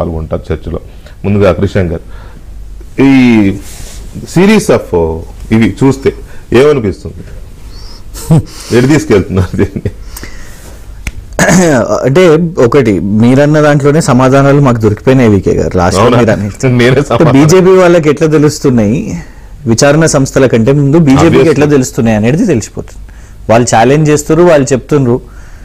పాల్గొంటారు చర్చలో ముందుగా కృష్ణ గారు ఈ సిరీస్ ఆఫ్ ఇవి చూస్తే ఏమనిపిస్తుంది ఎటు తీసుకెళ్తున్నారు దీన్ని అంటే ఒకటి మీరన్న దాంట్లోనే సమాధానాలు మాకు దొరికిపోయినాయి వికే గారు లాస్ట్ అవునా? మీరు అనేది నేనే సమాధానం. బీజేపీ వాళ్ళకి ఎట్లా తెలుస్తున్నాయి విచారణ సంస్థల కంటే ముందు బీజేపీకి Obviously. ఎట్లా తెలుస్తున్నాయి అనేది తెలిసిపోతుంది వాళ్ళు ఛాలెంజ్ చేస్తున్నారు వాళ్ళు చెప్తున్నారు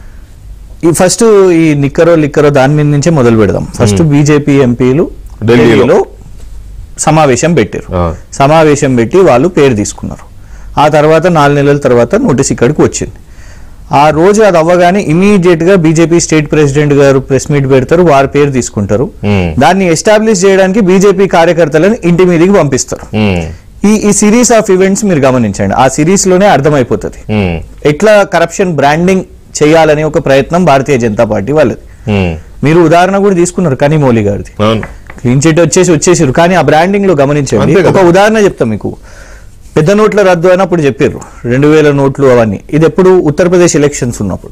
ఈ ఫస్ట్ ఈ నిక్కరో లిక్కరో దాని మీద నుంచే మొదలు పెడదాం ఫస్ట్ బీజేపీ ఎంపీలు ఢిల్లీలో. ఢిల్లీలో సమావేశం పెట్టారు ఆ. సమావేశం పెట్టి వాళ్ళు పేరు తీసుకున్నారు ఆ తర్వాత నాలుగు నెలల తర్వాత నోటీస్ ఇక్కడికి వచ్చింది ఆ రోజు అది అవ్వగానే ఇమీడియట్ గా బీజేపీ స్టేట్ ప్రెసిడెంట్ గారు ప్రెస్ మీట్ పెడతారు వారి పేరు తీసుకుంటారు Hmm. దాన్ని ఎస్టాబ్లిష్ చేయడానికి బీజేపీ కార్యకర్తలను ఇంటి మీదకి పంపిస్తారు ఉమ్, ఈ ఈ సిరీస్ ఆఫ్ ఈవెంట్స్ మీరు గమనించండి ఆ సిరీస్ లోనే అర్థమైపోతుంది ఉమ్, ఎట్లా కరప్షన్ బ్రాండింగ్ చేయాలనే ఒక ప్రయత్నం భారతీయ జనతా పార్టీ వాళ్ళది ఉమ్. మీరు ఉదాహరణ కూడా తీసుకున్నారు కనిమౌలి గారిది అవును క్లీన్ చిట్ వచ్చేసి వచ్చేసారు కానీ ఆ బ్రాండింగ్ లో గమనించండి అంతే కదా. ఒక ఉదాహరణ చెప్తా మీకు పెద్ద నోట్ల రద్దు అని అప్పుడు చెప్పారు రెండు వేల నోట్లు అవన్నీ ఇది ఎప్పుడు ఉత్తరప్రదేశ్ ఎలక్షన్స్ ఉన్నప్పుడు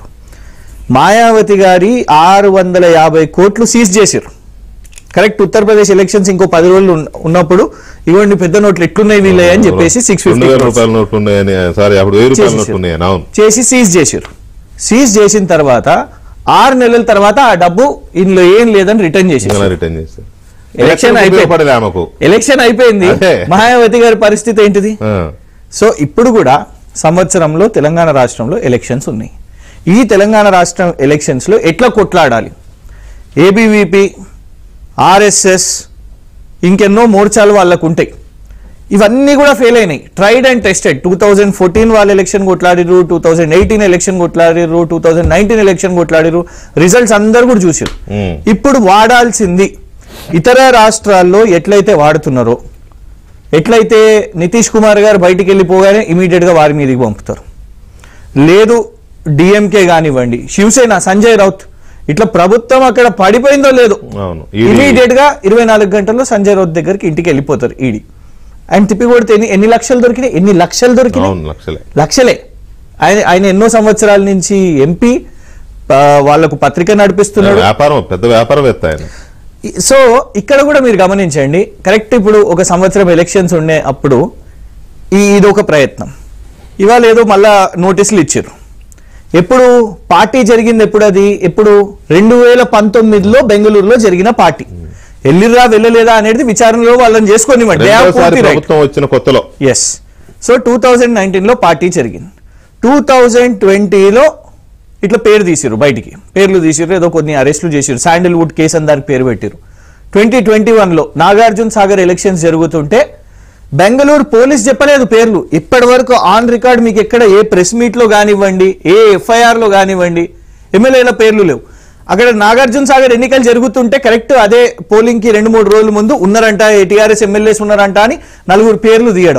మాయావతి గారి ఆరు వందల యాభై కోట్లు సీజ్ చేశారు కరెక్ట్ ఉత్తరప్రదేశ్ ఎలక్షన్స్ ఇంకో పది రోజులు ఉన్న- ఉన్నప్పుడు ఇవ్వండి పెద్ద నోట్లు ఎట్లున్నాయి వీళ్ళే అని చెప్పేసి సిక్స్ రెండు ఫిఫ్టీ వేల రూపాయల నోట్లు ఉన్నాయని సారీ అప్పుడు వెయ్యి రూపాయల చేసేసారు. నోట్లు ఉన్నాయని అవును చేసి సీజ్ చేశారు సీజ్ చేసిన తర్వాత ఆరు నెలల తర్వాత ఆ డబ్బు ఇందులో ఏం లేదని రిటర్న్ చేసేసారు ఇంకా రిటర్న్ చేస్తారు ఎలక్షన్ అయిపోయింది ఉపయోగపడలే ఆమెకు ఎలక్షన్ అయిపోయింది అదే. మాయావతి గారి పరిస్థితి ఏంటిది ఆ, సో ఇప్పుడు కూడా సంవత్సరంలో తెలంగాణ రాష్ట్రంలో ఎలక్షన్స్ ఉన్నాయి ఈ తెలంగాణ రాష్ట్రం ఎలక్షన్స్ లో ఎట్లా కొట్లాడాలి ఏబీవీపీ ఆర్ఎస్ఎస్ ఇంకెన్నో మోర్చాలు వాళ్ళకు ఉంటాయి ఇవన్నీ కూడా ఫెయిల్ అయినాయి tried and tested two thousand fourteen వాళ్ళు ఎలక్షన్ కొట్లాడిరు టూ థౌజండ్ ఎయిటీన్ ఎలక్షన్ కొట్లాడిరు టూ థౌజండ్ నైన్టీన్ ఎలక్షన్ కొట్లాడిరు రిజల్ట్స్ అందరు కూడా చూసారు ఉమ్. ఇప్పుడు వాడాల్సింది ఇతర రాష్ట్రాల్లో ఎట్లయితే వాడుతున్నారో ఎట్లయితే నితీష్ కుమార్ గారు బయటికి వెళ్ళిపోగానే ఇమీడియట్ గా వారి మీదకి పంపుతారు లేదు డిఎంకే కానివ్వండి శివసేన సంజయ్ రౌత్ ఇట్లా ప్రభుత్వం అక్కడ పడిపోయిందో లేదో అవును ఈడీ- ఇమీడియట్ గా ఇరవై నాలుగు గంటల్లో సంజయ్ రౌత్ దగ్గరికి ఇంటికి వెళ్ళిపోతారు ఈడీ ఆయన తిప్పి కొడితే ఎన్ని ఎన్ని లక్షలు దొరికినాయి ఎన్ని లక్షలు దొరికినాయి అవును లక్షలే లక్షలే ఆయన ఆయన ఎన్నో సంవత్సరాల నుంచి ఎంపీ వాళ్ళకు పత్రిక నడిపిస్తున్నాడు వ్యాపారం పెద్ద వ్యాపారవేత్త ఆయన ఈ- సో ఇక్కడ కూడా మీరు గమనించండి కరెక్ట్ ఇప్పుడు ఒక సంవత్సరం ఎలక్షన్స్ ఉండే అప్పుడు ఈ ఇది ఒక ప్రయత్నం ఇవాళ ఏదో మళ్ళా నోటీసులు ఇచ్చారు ఎప్పుడు పార్టీ జరిగింది ఎప్పుడు అది ఎప్పుడు రెండు వేల పంతొమ్మిదిలో బెంగళూరులో జరిగిన పార్టీ వెళ్ళిర్రా వెళ్ళలేదా అనేది విచారణలో వాళ్ళని చేసుకొనివ్వండి They have రెండోసారి పూర్తి right. ప్రభుత్వం వచ్చిన కొత్తలో ఎస్ సో టూ థౌజండ్ నైన్టీన్లో పార్టీ జరిగింది టూ థౌజండ్ ట్వంటీలో ఇట్లా పేరు తీసిరు బయటికి పేర్లు తీసిరు ఏదో కొన్ని అరెస్టులు చేసిరు శాండిల్వుడ్ కేసు అని దానికి పేరు పెట్టిరు ట్వంటీ ట్వంటీ వన్లో నాగార్జున సాగర్ ఎలక్షన్స్ జరుగుతుంటే బెంగళూరు పోలీస్ చెప్పలేదు పేర్లు ఇప్పటి వరకు ఆన్ రికార్డ్ మీకు ఎక్కడ ఏ ప్రెస్ మీట్లో కానివ్వండి ఏ ఎఫ్ఐఆర్ లో కానివ్వండి ఎమ్మెల్యేల పేర్లు లేవు అక్కడ నాగార్జున సాగర్ ఎన్నికలు జరుగుతుంటే కరెక్ట్ అదే పోలింగ్ కి రెండు మూడు రోజుల ముందు ఉన్నారంట టీఆర్ఎస్ ఎమ్మెల్యేస్ ఉన్నారంట అని నలుగురు పేర్లు తీయడం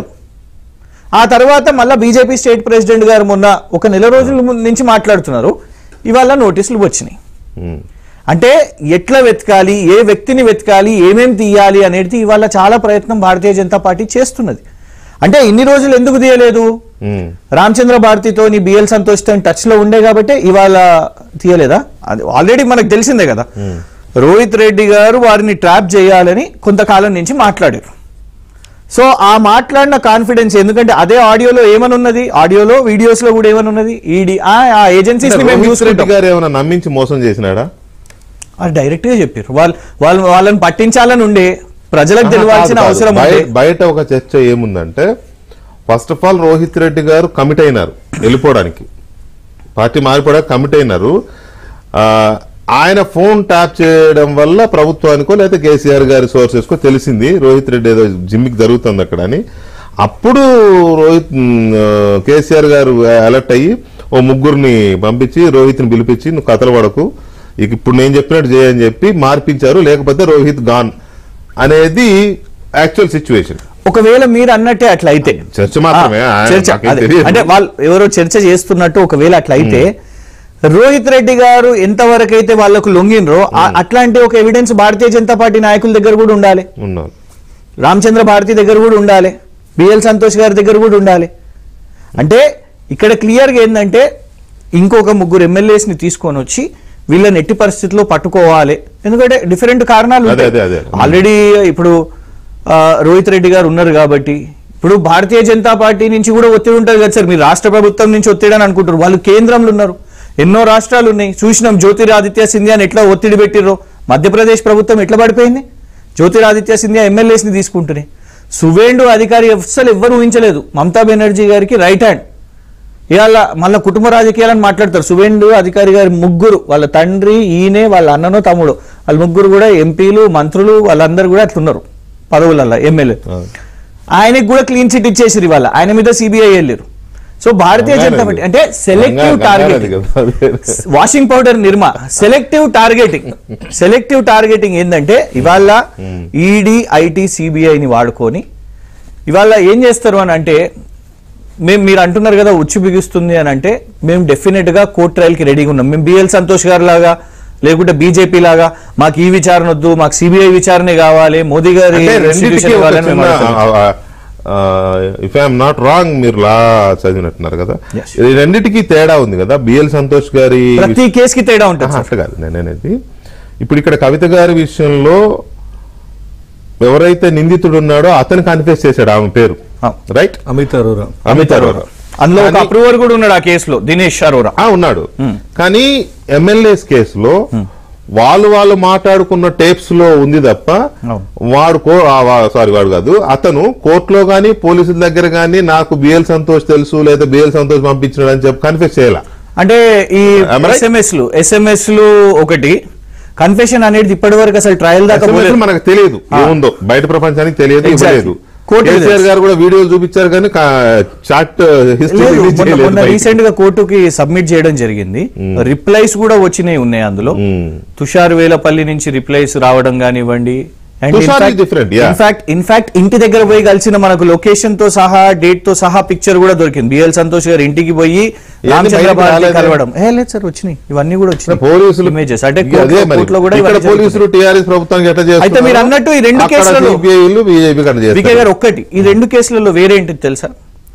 ఆ తర్వాత మళ్ళా బీజేపీ స్టేట్ ప్రెసిడెంట్ గారు మొన్న ఒక నెల రోజుల ముందు నుంచి మాట్లాడుతున్నారు ఇవాళ నోటీసులు వచ్చినాయి ఉమ్. అంటే ఎట్లా వెతకాలి ఏ వ్యక్తిని వెతకాలి ఏమేం తీయాలి అనేది ఇవాళ చాలా ప్రయత్నం భారతీయ జనతా పార్టీ చేస్తున్నది అంటే ఇన్ని రోజులు ఎందుకు తీయలేదు ఉమ్. రామచంద్ర భారతితో బిఎల్ సంతోష్ తో టచ్ లో ఉండే కాబట్టి ఇవాళ తీయలేదా అది ఆల్రెడీ మనకు తెలిసిందే కదా రోహిత్ రెడ్డి గారు వారిని ట్రాప్ చేయాలని కొంతకాలం నుంచి మాట్లాడారు సో ఆ మాట్లాడిన కాన్ఫిడెన్స్ ఎందుకంటే అదే ఆడియోలో ఏమనున్నది ఆడియోలో వీడియోస్ లో కూడా ఏమనున్నది ఈడీ ఆ ఏజెన్సీస్ ని మేము రోహిత్ రెడ్డి చూసుకుంటాం గారు ఏమైనా నమ్మించి మోసం చేసినాడా అది డైరెక్ట్ గా చెప్పారు వాళ్ళు వాళ్ళు వాళ్ళని పట్టించాలని ఉండే ప్రజలకు ఆహా, తెలియాల్సిన కాదు, కాదు. అవసరం బయ- ఉండే బయట ఒక చర్చ ఏముందంటే first of all Rohith Reddy గారు కమిట్ అయినారు వెళ్ళిపోవడానికి పార్టీ మారిపోవడానికి కమిట్ అయినారు ఆ, ఆయన ఫోన్ ట్యాప్ చేయడం వల్ల ప్రభుత్వానికో లేకపోతే కేసీఆర్ గారి సోర్సెస్ కో తెలిసింది రోహిత్ రెడ్డి ఏదో జిమ్మికి జరుగుతుంది అక్కడ అని అప్పుడు రోహిత్ మ్, ఆ, కేసీఆర్ గారు అలర్ట్ అయ్యి ఓ ముగ్గురిని పంపించి రోహిత్ని పిలిపించి నువ్వు కథలు పడకు ఇక ఇప్పుడు నేను చెప్పినట్టు చేయని చెప్పి మార్పించారు లేకపోతే రోహిత్ గాన్ అనేది యాక్చువల్ సిచ్యువేషన్ ఒకవేళ మీరు అన్నట్టే అట్లా అయితే చర్చ మాత్రమే. ఆ, ఆయన చర్చ నాకేం అదే. తెలియదు. అంటే వాళ్ళు ఎవరో చర్చ చేస్తున్నట్టు ఒకవేళ అట్లా అయితే రోహిత్ రెడ్డి గారు ఎంతవరకు అయితే వాళ్ళకు లొంగినరో ఆ- అట్లాంటి ఒక ఎవిడెన్స్ భారతీయ జనతా పార్టీ నాయకుల దగ్గర కూడా ఉండాలి ఉన్నారు రామచంద్ర భారతి దగ్గర కూడా ఉండాలి బిఎల్ సంతోష్ గారి దగ్గర కూడా ఉండాలి అంటే ఇక్కడ క్లియర్గా ఏంటంటే ఇంకొక ముగ్గురు ఎమ్మెల్యేస్ ని తీసుకొని వచ్చి వీళ్ళని ఎట్టి పరిస్థితుల్లో పట్టుకోవాలి ఎందుకంటే డిఫరెంట్ కారణాలు అదే, ఉంటాయి. అదే, అదే. ఆల్రెడీ ఇప్పుడు ఆ, రోహిత్ రెడ్డి గారు ఉన్నారు కాబట్టి ఇప్పుడు భారతీయ జనతా పార్టీ నుంచి కూడా ఒత్తిడి ఉంటుంది కదా సార్ మీరు రాష్ట్ర ప్రభుత్వం నుంచి ఒత్తిడి అని అనుకుంటారు వాళ్ళు కేంద్రంలో ఉన్నారు ఎన్నో రాష్ట్రాలు ఉన్నాయి చూసినాం జ్యోతిరాదిత్య సింధియాని ఎట్లా ఒత్తిడి పెట్టిర్రో మధ్యప్రదేశ్ ప్రభుత్వం ఎట్లా పడిపోయింది జ్యోతిరాదిత్య సింధియా ఎమ్మెల్యేస్ని తీసుకుంటున్నాయి సువేండు అధికారి అస్సలు ఎవ్వరు ఊహించలేదు మమతా బెనర్జీ గారికి రైట్ హ్యాండ్ ఇవాళ మళ్ళీ కుటుంబ రాజకీయాలని మాట్లాడతారు సువేండు అధికారి గారి ముగ్గురు వాళ్ళ తండ్రి ఈయనే వాళ్ళ అన్ననో తమ్ముడు వాళ్ళ ముగ్గురు కూడా ఎంపీలు మంత్రులు వాళ్ళందరూ కూడా అట్లున్నారు పదవులల్లో ఎమ్మెల్యే ఆయనకి కూడా క్లీన్ చిట్ ఇచ్చేసారు ఇవాళ ఆయన మీద సిబిఐ వెళ్ళారు సో భారతీయ జనతా పార్టీ అంటే selective target washing powder Nirma selective targeting selective targeting ఏంటంటే ఇవాళ ఈడీ ఐటీ సిబిఐని వాడుకొని ఇవాళ ఏం చేస్తారు అని అంటే మేము మీరు అంటున్నారు కదా ఉచ్చు బిగుస్తుంది అని అంటే మేము డెఫినెట్ గా కోర్ట్ ట్రయల్ కి రెడీగా ఉన్నాం మేము బిఎల్ సంతోష్ గారు లాగా లేకుంటే బీజేపీ లాగా మాకు ఈ విచారణ వద్దు మాకు సిబిఐ విచారణ కావాలి మోదీ గారి అంటే రెండింటికి institution ఒక కావాలని మేము చిన్న అనుకుంటున్నాం. ఇఫ్ ఐఎమ్ నాట్ రాంగ్ మీరు లా చదివినట్టున్నారు కదా Yes. ఈ రెండింటికి తేడా ఉంది కదా బిఎల్ సంతోష్ గారి ప్రతి కేసుకి తేడా ఉంటుంది ఆహా, సార్. అట్లా కాదు నేనేది ఇప్పుడు ఇక్కడ కవిత గారి విషయంలో ఎవరైతే నిందితుడు ఉన్నాడో అతను కన్ఫెస్ చేశాడు ఆమె పేరు ఆ. రైట్ అమిత్ అరోరా అమిత్ అరోరా అందులో ఒక కానీ- అప్రూవర్ కూడా ఉన్నాడు ఆ కేసులో దినేష్ అరోరా ఆ ఉన్నాడు కానీ ఎమ్మెల్యేస్ కేసులో వాళ్ళు వాళ్ళు మాట్లాడుకున్న టేప్స్ లో ఉంది తప్ప అవును. వాడు కో సారీ వాడు కాదు అతను కోర్టులో గానీ పోలీసుల దగ్గర గానీ నాకు బిఎల్ సంతోష్ తెలుసు లేదా బిఎల్ సంతోష్ పంపించినాడు అని చెప్పి కన్ఫెస్ చేయాల అంటే ఈ Am I right? ఎస్ఎంఎస్ లు ఎస్ఎంఎస్ లు ఒకటి కన్ఫెషన్ అనేది ఇప్పటి వరకు అసలు ట్రయల్ దాకా SMS పోలేదు. మనకు తెలియదు ఏముందో బయట ప్రపంచానికి తెలియదు Exactly. ఇవ్వలేదు కోర్టుకి కేసీఆర్ తెలుసు. గారు కూడా వీడియోలు చూపించారు కానీ చాట్ హిస్టరీ లేదు రిలీజ్ మొన్న- చేయలేదు మొన్న బయటికి. రీసెంట్ గా కోర్టుకి సబ్మిట్ చేయడం జరిగింది రిప్లైస్ కూడా వచ్చినాయి ఉన్నాయి అందులో మ్మ్. తుషార్ వేలపల్లి నుంచి రిప్లైస్ రావడం కానివ్వండి Tushar is different, yeah. In fact in fact ఇంటి దగ్గర పోయి కలిసిన మనకు లొకేషన్ తో సహా డేట్ తో సహా పిక్చర్ కూడా దొరికింది బిఎల్ సంతోష్ గారు ఇంటికి పోయి రామచంద్ర బయటికి భారతి రాలేదే? కలవడం ఏ లేదు సార్ వచ్చినాయి ఇవన్నీ కూడా వచ్చినాయి పోలీసులు ఇమేజెస్ అంటే ఇక అదే మరి. కోర్టులో కూడా ఇక్కడ ఇవన్నీ పోలీసులు టీఆర్ఎస్ ప్రభుత్వానికి ఎట్లా చేస్తున్నారు అయితే మీరు అన్నట్టు ఈ రెండు అక్కడ కేసులలో- సిపిఐలు బీజేపీ కన్నా వికే చేస్తారు గారు ఒక్కటి ఈ రెండు కేసులలో వేరేంటి తెలుసా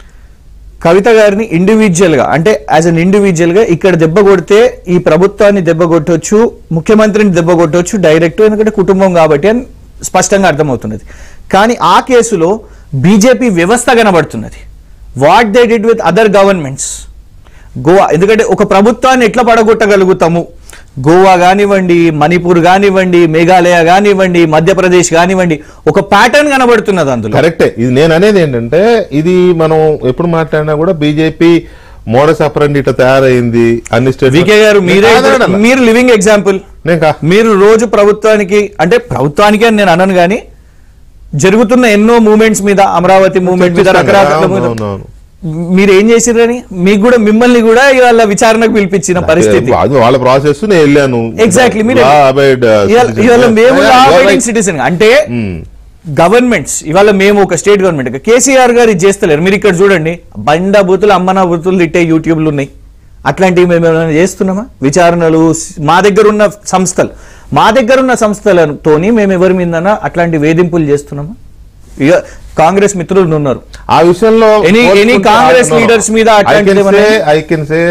కవిత గారిని ఇండివిజువల్ గా అంటే యాజ్ అన్ ఇండివిజువల్ గా ఇక్కడ దెబ్బ కొడితే ఈ ప్రభుత్వాన్ని దెబ్బ కొట్టొచ్చు ముఖ్యమంత్రిని దెబ్బ కొట్టొచ్చు డైరెక్ట్ ఎందుకంటే కుటుంబం కాబట్టి అని స్పష్టంగా అర్థమవుతున్నది కానీ ఆ కేసులో బీజేపీ వ్యవస్థ కనబడుతున్నది what they did with other governments Goa ఎందుకంటే ఒక ప్రభుత్వాన్ని ఎట్లా పడగొట్టగలుగుతాము గోవా కానివ్వండి మణిపూర్ కానివ్వండి మేఘాలయ కానివ్వండి మధ్యప్రదేశ్ కానివ్వండి ఒక ప్యాటర్న్ కనబడుతున్నది అందులో కరెక్టే ఇది నేను అనేది ఏంటంటే ఇది మనం ఎప్పుడు మాట్లాడినా కూడా బీజేపీ మోడస్ అపరండి ఇట్లా తయారైంది అన్ని స్టేట్ వికే గారు మీరే మీరు లివింగ్ ఎగ్జాంపుల్ నేను కా మీరు రోజు ప్రభుత్వానికి అంటే ప్రభుత్వానికి అని నేను అనను కానీ జరుగుతున్న ఎన్నో మూమెంట్స్ మీద అమరావతి మూమెంట్ మీద చర్చిస్తాం కదా, రకరకాల అవును, మీద అవును, అవును. మీరు ఏం చేసిరని మీకు కూడా మిమ్మల్ని కూడా ఇవాళ విచారణకు పిలిపించిన పరిస్థితి అది వాళ్ళ ప్రాసెస్ నేను వెళ్ళాను ఎగ్జాక్ట్లీ మీరు Law abide, uh, ఇవాళ- citizen. ఇవాళ మేము Yeah, law you're abiding right. citizen అంటే Hmm. గవర్నమెంట్స్ ఇవాళ మేము ఒక స్టేట్ గవర్నమెంట్ కేసీఆర్ గారు ఇది చేస్తలేరు మీరు ఇక్కడ చూడండి బండ బూతులు అమ్మన బూతులు తిట్టే యూట్యూబ్లు ఉన్నాయి అట్లాంటివి మేము ఏమైనా చేస్తున్నామా విచారణలు స్- మా దగ్గర ఉన్న సంస్థలు మా దగ్గర ఉన్న సంస్థలతోని మేము ఎవరి మీద అట్లాంటి వేధింపులు చేస్తున్నామా ఇక కాంగ్రెస్ మిత్రులు ఉన్నారు ఆ విషయంలో Any- any పోల్చుకుంటే Congress ఆ- no, no. leaders మీద I అట్లాంటిది can ఏమన్నా? say- I can say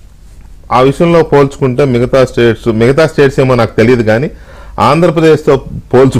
ఆ విషయంలో పోల్చుకుంటే మిగతా స్టేట్స్ మిగతా స్టేట్స్ ఏమో నాకు తెలియదు కానీ ఆంధ్రప్రదేశ్ తో పోల్చు